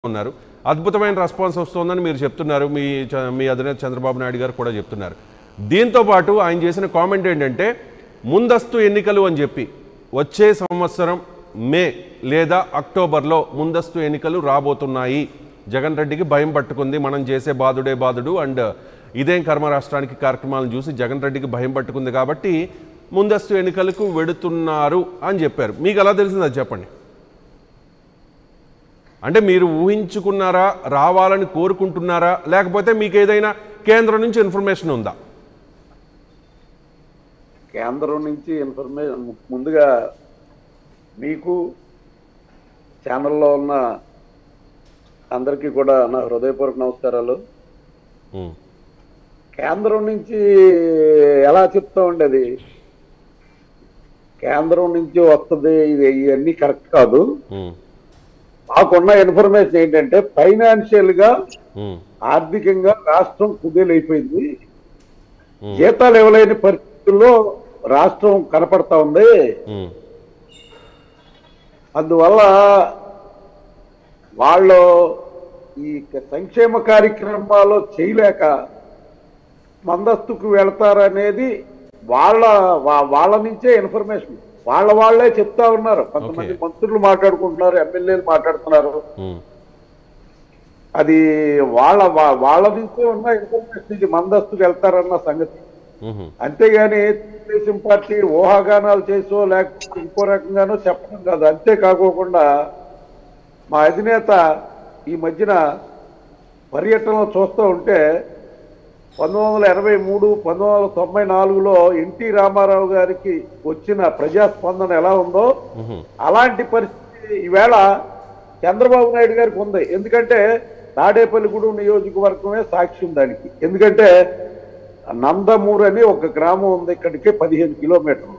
ఉన్నారు అద్భుతమైన రెస్పాన్స్ వస్తుందని మీరు చెప్తున్నారు మీ చ- మీ అధినేత చంద్రబాబు నాయుడు గారు కూడా చెప్తున్నారు దీంతో పాటు ఆయన చేసిన కామెంట్ ఏంటంటే ముందస్తు ఎన్నికలు అని చెప్పి వచ్చే సంవత్సరం మే లేదా అక్టోబర్లో ముందస్తు ఎన్నికలు రాబోతున్నాయి జగన్ రెడ్డికి భయం పట్టుకుంది మనం చేసే బాధుడే బాధుడు అండ్ ఇదేం కర్మ రాష్ట్రానికి కార్యక్రమాలను చూసి జగన్ రెడ్డికి భయం పట్టుకుంది కాబట్టి ముందస్తు ఎన్నికలకు వెడుతున్నారు అని చెప్పారు మీకు ఎలా తెలిసింది అది చెప్పండి అంటే మీరు ఊహించుకున్నారా రావాలని కోరుకుంటున్నారా లేకపోతే మీకు ఏదైనా కేంద్రం నుంచి ఇన్ఫర్మేషన్ ఉందా కేంద్రం నుంచి ఇన్ఫర్మేషన్ ముందుగా మీకు ఛానల్లో ఉన్న అందరికీ కూడా నా హృదయపూర్వక నమస్కారాలు ఉమ్, కేంద్రం నుంచి ఎలా చెప్తా ఉండేది కేంద్రం నుంచి వస్తుంది ఇది ఇవన్నీ కరెక్ట్ కాదు ఉమ్, మాకున్న ఇన్ఫర్మేషన్ ఏంటంటే ఫైనాన్షియల్ గా ఉమ్, ఆర్థికంగా రాష్ట్రం కుదేలైపోయింది ఉమ్, జీతాలు ఇవ్వలేని పరిస్థితుల్లో రాష్ట్రం కనపడతా ఉంది ఉమ్, అందువల్ల వాళ్ళు ఈ సంక్షేమ కార్యక్రమాలు చేయలేక మందస్తుకు వెళ్తారనేది వాళ్ళ వా- వాళ్ళ నుంచే ఇన్ఫర్మేషన్ వాళ్ళ వాళ్ళే చెప్తా ఉన్నారు కొంతమంది Okay. మంత్రులు మాట్లాడుకుంటున్నారు ఎమ్మెల్యేలు మాట్లాడుతున్నారు ఉమ్, అది వాళ్ళ వా- వాళ్ళ నుంచే ఉన్న ఇన్ఫర్మేషన్ ఇది మందస్తుకు వెళ్తారన్న సంగతి ఉమ్, అంతేగాని తెలుగుదేశం పార్టీ ఊహాగానాలు చేసో లేకపోతే ఇంకో రకంగానో చెప్పడం కాదు అంతేకాకోకుండా మా అధినేత ఈ మధ్యన పర్యటనలు చూస్తూ ఉంటే పంతొమ్మిది వందల ఎనభై మూడు పంతొమ్మిది వందల తొంభై నాలుగులో ఎన్టీ రామారావు గారికి వచ్చిన ప్రజాస్పందన ఎలా ఉందో ఉమ్, అలాంటి పరిస్థితి ఈవేళ చంద్రబాబు నాయుడు గారికి ఉంది ఎందుకంటే తాడేపల్లిగూడెం నియోజకవర్గమే సాక్ష్యం దానికి ఎందుకంటే నందమూరు అని ఒక గ్రామం ఉంది ఇక్కడికి పదిహేను కిలోమీటర్లు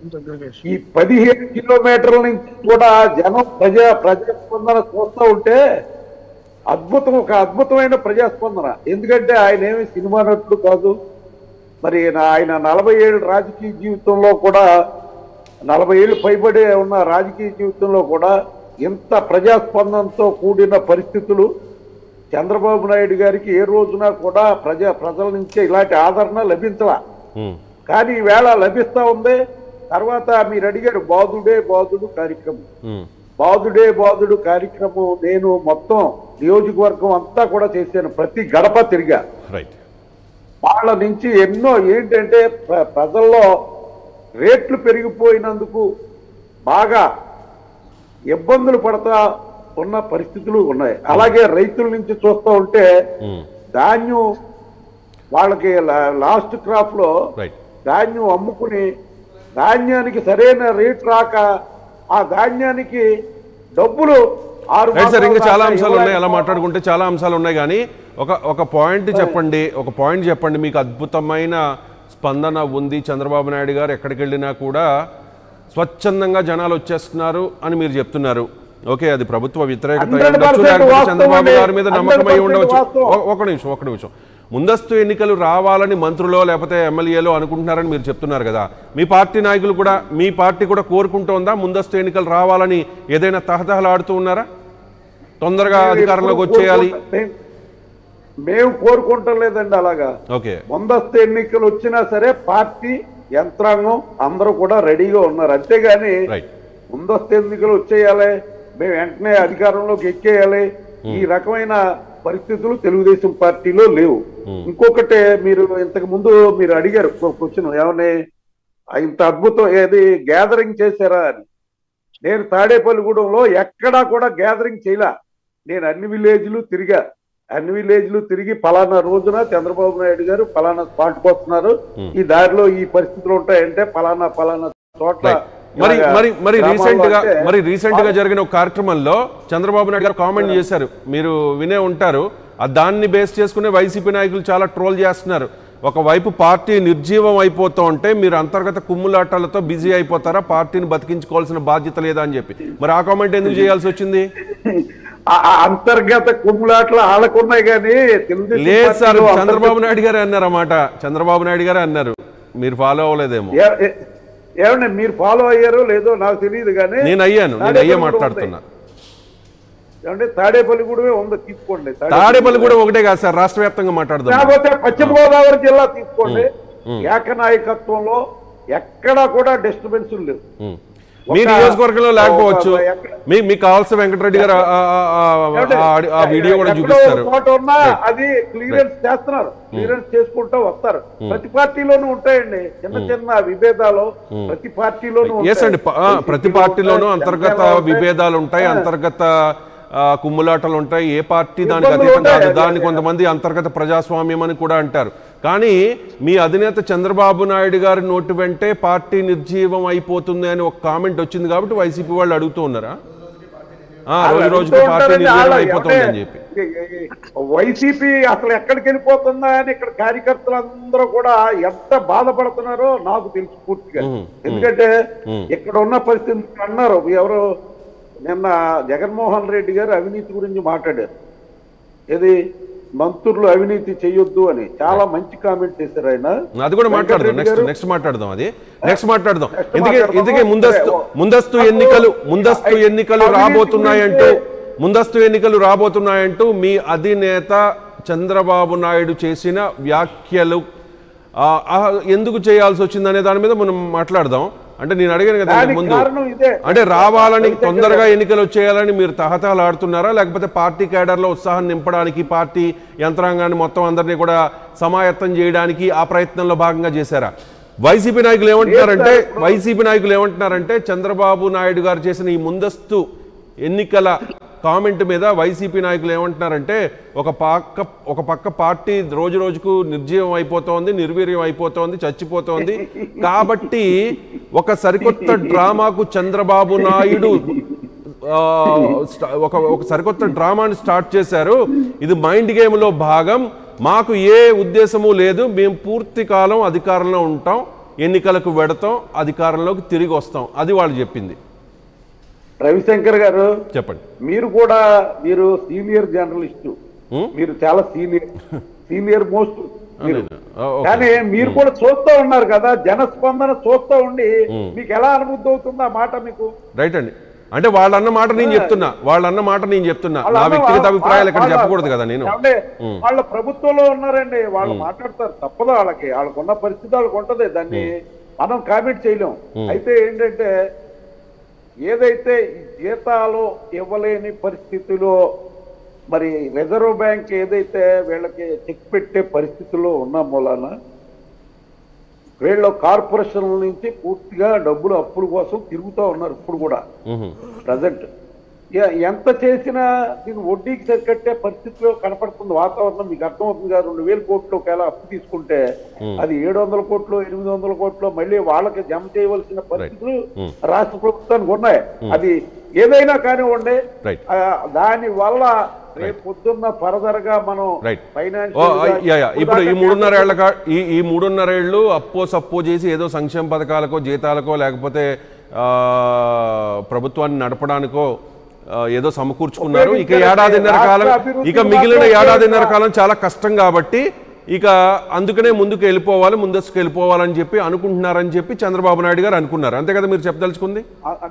ఈ పదిహేను కిలోమీటర్ల నుంచి కూడా జనం ప్రజా ప్రజాస్పందన చూస్తూ ఉంటే అద్భుతం ఒక అద్భుతమైన ప్రజాస్పందన ఎందుకంటే ఆయన ఏమి సినిమా నటుడు కాదు మరి నా- ఆయన నలభై ఏళ్ళు రాజకీయ జీవితంలో కూడా నలభై ఏళ్ళు పైబడి ఉన్న రాజకీయ జీవితంలో కూడా ఇంత ప్రజాస్పందనతో కూడిన పరిస్థితులు చంద్రబాబు నాయుడు గారికి ఏ రోజున కూడా ప్రజా ప్రజల నుంచే ఇలాంటి ఆదరణ లభించలా ఉమ్, కానీ ఈవేళ లభిస్తా ఉంది తర్వాత మీరు అడిగారు బాధుడే బాధుడు కార్యక్రమం ఉమ్, బాధుడే బాధుడు కార్యక్రమం నేను మొత్తం నియోజకవర్గం అంతా కూడా చేశాను ప్రతి గడప తిరిగా రైట్ వాళ్ళ నుంచి ఎన్నో ఏంటంటే ప్ర- ప్రజల్లో రేట్లు పెరిగిపోయినందుకు బాగా ఇబ్బందులు పడతా ఉన్న పరిస్థితులు ఉన్నాయి అలాగే రైతుల నుంచి చూస్తూ ఉంటే ఉమ్, ధాన్యం వాళ్ళకి లా- లాస్ట్ క్రాప్ లో రైట్ ధాన్యం అమ్ముకుని ధాన్యానికి సరైన రేట్ రాక ఆ ధాన్యానికి డబ్బులు ఆరు రైట్ సార్ ఇంకా మాసాల చాలా దాకా అంశాలు ఉన్నాయి అలా ఇవ్వలేకపోవడం. మాట్లాడుకుంటే చాలా అంశాలు ఉన్నాయి కానీ ఒక ఒక పాయింట్ చెప్పండి ఒక పాయింట్ చెప్పండి మీకు అద్భుతమైన స్పందన ఉంది చంద్రబాబు నాయుడు గారు ఎక్కడికి వెళ్ళినా కూడా స్వచ్ఛందంగా జనాలు వచ్చేస్తున్నారు అని మీరు చెప్తున్నారు ఓకే అది ప్రభుత్వ వ్యతిరేకత అయి 100% ఉండొచ్చు లేకపోతే వాస్తవం చంద్రబాబు అండి. గారి మీద నమ్మకమై 100% ఉండవచ్చు వాస్తవం. ఒ- ఒక నిమిషం ఒక నిమిషం ముందస్తు ఎన్నికలు రావాలని మంత్రులో లేకపోతే ఎమ్మెల్యేలో అనుకుంటున్నారని మీరు చెప్తున్నారు కదా మీ పార్టీ నాయకులు కూడా మీ పార్టీ కూడా కోరుకుంటోందా ముందస్తు ఎన్నికలు రావాలని ఏదైనా తహతహలాడుతూ ఉన్నారా తొందరగా అధికారంలోకి వచ్చేయాలి మేము- మేము కోరుకుంటాం లేదండి అలాగా ఓకే ముందస్తు ఎన్నికలు వచ్చినా సరే పార్టీ యంత్రాంగం అందరూ కూడా రెడీగా ఉన్నారు అంతేగాని రైట్ ముందస్తు ఎన్నికలు వచ్చేయాలి మేము వెంటనే అధికారంలోకి ఎక్కేయాలి ఈ రకమైన పరిస్థితులు తెలుగుదేశం పార్టీలో లేవు ఇంకొకటి మీరు ఇంతకు ముందు మీరు అడిగారు క్వశ్చన్ ఏమని ఆ ఇంత అద్భుతం ఏది గ్యాదరింగ్ చేశారా అని నేను తాడేపల్లిగూడెంలో ఎక్కడా కూడా గ్యాదరింగ్ చేయలా నేను అన్ని విలేజ్లు తిరిగా అన్ని విలేజ్లు తిరిగి పలానా రోజున చంద్రబాబు నాయుడు గారు పలానా స్పాట్కి వస్తున్నారు ఈ దారిలో ఈ పరిస్థితులు ఉంటాయంటే పలానా పలానా చోట్ల రైట్. మరి ఇలాగా మరి మరి గ్రామాల్లో రీసెంట్ గా అంటే మరి రీసెంట్ గా జరిగిన ఒక కార్యక్రమంలో చంద్రబాబు నాయుడు గారు కామెంట్ చేశారు మీరు వినే ఉంటారు ఆ దాన్ని బేస్ చేసుకునే వైసీపీ నాయకులు చాలా ట్రోల్ చేస్తున్నారు ఒకవైపు పార్టీ నిర్జీవం అయిపోతూ ఉంటే మీరు అంతర్గత కుమ్ములాటాలతో బిజీ అయిపోతారా పార్టీని బతికించుకోవాల్సిన బాధ్యత లేదా అని చెప్పి మరి ఆ కామెంట్ ఎందుకు చేయాల్సి వచ్చింది ఆ- ఆ అంతర్గత కుమ్ములాట్లు ఆడకున్నాయి కానీ తెలుగుదేశం లేదు సార్ పార్టీలో చంద్రబాబు నాయుడు గారే అన్నారు అన్నమాట చంద్రబాబు నాయుడు గారే అన్నారు మీరు ఫాలో అవ్వలేదేమో ఏ- ఏ- ఏమండి మీరు ఫాలో అయ్యారో లేదో నాకు తెలియదు కానీ నేను అయ్యాను నేను అయ్యే తాడేపల్లిగూడెం మాట్లాడుతున్నా ఉంది. అంటే తాడేపల్లిగూడమే ఉంది తీసుకోండి తాడేపల్లి కూడా ఒకటే కాదు సార్ రాష్ట్ర వ్యాప్తంగా మాట్లాడదాం లేకపోతే పశ్చిమ గోదావరి జిల్లా తీసుకోండి ఏకనాయకత్వంలో ఎక్కడా కూడా డిస్టర్బెన్స్ లేవు ఉమ్. మీ ఒక- నియోజకవర్గంలో లేకపోవచ్చు ఒక- ఎక్కడ- మీ మీకు కావాల్సిన వెంకటరెడ్డి గారు ఆ- ఆ- ఆ- ఏమంటే ఆ- ఆ వీడియో కూడా ఎక్కడో చూపిస్తారు ఒక చోట ఉన్నా అది క్లియరెన్స్ చేస్తున్నారు క్లియరెన్స్ చేసుకుంటూ వస్తారు ప్రతి పార్టీలోనూ ఉంటాయండి చిన్న చిన్న విభేదాలు ప్రతి పార్టీలోనూ ఎస్ అండి ప- ఆ, ఉంటాయి. ప్రతి పార్టీలోనూ ఉంటాయి, అంతర్గత జనసేనలో ఉంటాయి. విభేదాలు ఉంటాయి అంతర్గత ఆ, కుమ్ములాటలు ఉంటాయి ఏ పార్టీ దానికి ఇబ్బందులు అతీతం ఉంటాయి, కాదు అదే, దాన్ని అదే. కొంతమంది అంతర్గత ప్రజాస్వామ్యం అని కూడా అంటారు కానీ మీ అధినేత చంద్రబాబు నాయుడు గారి నోటి వెంటే పార్టీ నిర్జీవం అయిపోతుంది అని ఒక కామెంట్ వచ్చింది కాబట్టి వైసీపీ వాళ్ళు అడుగుతూ ఉన్నారా ఆ, రోజు రోజుకి అడుగుతూ పార్టీ ఉంటారండి, నిర్జీవం వాళ్ళ అయిపోతుంది అని ఎవరే- చెప్పి వైసీపీ అసలు ఎక్కడికి వెళ్ళిపోతుందా అని ఇక్కడ కార్యకర్తలు అందరూ కూడా ఎంత బాధపడుతున్నారో నాకు తెలుసు పూర్తిగా ఎందుకంటే ఇక్కడ ఉన్న పరిస్థితి అన్నారు ఎవరు నిన్న జగన్మోహన్ రెడ్డి గారు అవినీతి గురించి మాట్లాడారు ఏది మంత్రులు అవినీతి చేయొద్దు అని చాలా మంచి కామెంట్ చేశారు ఆయన అది కూడా మాట్లాడదాం వెంకటరెడ్డి నెక్స్ట్ గారు- నెక్స్ట్ మాట్లాడదాం అది నెక్స్ట్ మాట్లాడదాం Next ఇందుకే మాట్లాడదాం. ఇందుకే ముందస్తు సరే, ఓ. ముందస్తు నాకు ఎన్నికలు ముందస్తు అవి- ఎన్నికలు అవినీతి రాబోతున్నాయంటూ గురించి- ముందస్తు ఎన్నికలు రాబోతున్నాయంటూ మీ అధినేత చంద్రబాబు నాయుడు చేసిన వ్యాఖ్యలు ఆ, ఆ, ఎందుకు చేయాల్సి వచ్చిందనే దాని మీద మనం మాట్లాడదాం అంటే నేను అడిగాను కదా దానికి ముందు కారణం ఇదే. అంటే రావాలని రవిశంకర్ తొందరగా ఎన్నికలు వచ్చేయాలని మీరు తహతాలు ఆడుతున్నారా లేకపోతే పార్టీ కేడర్లో ఉత్సాహం నింపడానికి పార్టీ యంత్రాంగాన్ని మొత్తం అందరినీ కూడా సమాయత్తం చేయడానికి ఆ ప్రయత్నంలో భాగంగా చేశారా వైసీపీ నాయకులు ఏమంటున్నారంటే లేదు సార్, ఇప్పుడు- వైసీపీ నాయకులు ఏమంటున్నారంటే చంద్రబాబు నాయుడు గారు చేసిన ఈ ముందస్తు ఎన్నికల కామెంట్ మీద వైసీపీ నాయకులు ఏమంటున్నారంటే ఒక పక్క ఒక పక్క పార్టీ రోజు రోజుకు నిర్జీవం అయిపోతోంది నిర్వీర్యం అయిపోతోంది చచ్చిపోతోంది కాబట్టి ఒక సరికొత్త డ్రామాకు చంద్రబాబు నాయుడు ఆ, స్ట- ఒక ఒక సరికొత్త డ్రామాని స్టార్ట్ చేశారు ఇది మైండ్ గేమ్లో భాగం మాకు ఏ ఉద్దేశము లేదు మేము పూర్తి కాలం అధికారంలో ఉంటాం ఎన్నికలకు వెడతాం అధికారంలోకి తిరిగి వస్తాం అది వాళ్ళు చెప్పింది రవిశంకర్ గారు చెప్పండి మీరు కూడా మీరు సీనియర్ జర్నలిస్ట్ ఉం? మీరు చాలా సీనియర్ సీనియర్ మోస్ట్ మీరు ఆ, ఓకే. కానీ మీరు కూడా చూస్తూ ఉన్నారు కదా జనస్పందన చూస్తూ ఉండి మీకు ఎలా అనుభూతి అవుతుంది ఆ మాట మీకు రైట్ అండి అంటే వాళ్ళన్న మాట నేను చెప్తున్నా వాళ్ళన్న మాట నేను చెప్తున్నా వాళ్ళ నా అన్న వ్యక్తిగత వాళ్ళ- అభిప్రాయాలు ఇక్కడ వాళ్ళ- చెప్పకూడదు కదా నేను ఏమంటే వాళ్ళ ప్రభుత్వంలో ఉన్నారండి వాళ్ళు మాట్లాడతారు తప్పదు వాళ్ళకి వాళ్ళకున్న పరిస్థితి వాళ్ళకి ఉంటది దాన్ని మనం కామెంట్ చేయలేం అయితే ఏంటంటే ఏదైతే ఈ జీతాలు ఇవ్వలేని పరిస్థితిలో మరి రిజర్వ్ బ్యాంక్ ఏదైతే వీళ్ళకి చెక్ పెట్టే పరిస్థితిలో ఉన్న మూలాన వీళ్ళు కార్పొరేషన్ల నుంచి పూర్తిగా డబ్బులు అప్పుల కోసం తిరుగుతూ ఉన్నారు ఇప్పుడు కూడా మ్హూ. ప్రజెంట్ ఎంత చేసినా దీన్ని వడ్డీకి సరికట్టే పరిస్థితిలో కనపడుతుంది వాతావరణం మీకు అర్థమవుతుంది కదా రెండు వేల కోట్లు ఒకవేళ అప్పు తీసుకుంటే అది ఏడు వందల కోట్లు ఎనిమిది వందల కోట్లు మళ్ళీ వాళ్ళకి జమ చేయవలసిన పరిస్థితులు రాష్ట్ర ప్రభుత్వానికి ఉన్నాయి అది ఏదైనా కానివ్వండి రైట్ ఆ, దాని వల్ల రేపు పొద్దున్న ఫర్దర్ గా మనం రైట్ ఓ, ఫైనాన్షియల్ యా, యా. ఇప్పుడు ఈ మూడున్నర ఏళ్ల కా- ఈ ఈ మూడున్నర ఏళ్ళు అప్పో సప్పో చేసి ఏదో సంక్షేమ పథకాలకో జీతాలకో లేకపోతే ఆ, ప్రభుత్వాన్ని నడపడానికో ఆ, ఏదో సమకూర్చుకున్నారు ఇక ఉపయోగించారు. ఏడాదిన్నర కాలం రాష్ట్ర అభివృద్ధికి ఇక మిగిలిన మాత్రం ఏడాదిన్నర కాలం చాలా కష్టం కాబట్టి ఇక అందుకనే ముందుకు వెళ్ళిపోవాలి ముందస్తుకు వెళ్ళిపోవాలని చెప్పి అనుకుంటున్నారని చెప్పి చంద్రబాబు నాయుడు గారు అనుకున్నారు అంతే కదా మీరు చెప్పదలుచుకుంది ఆ-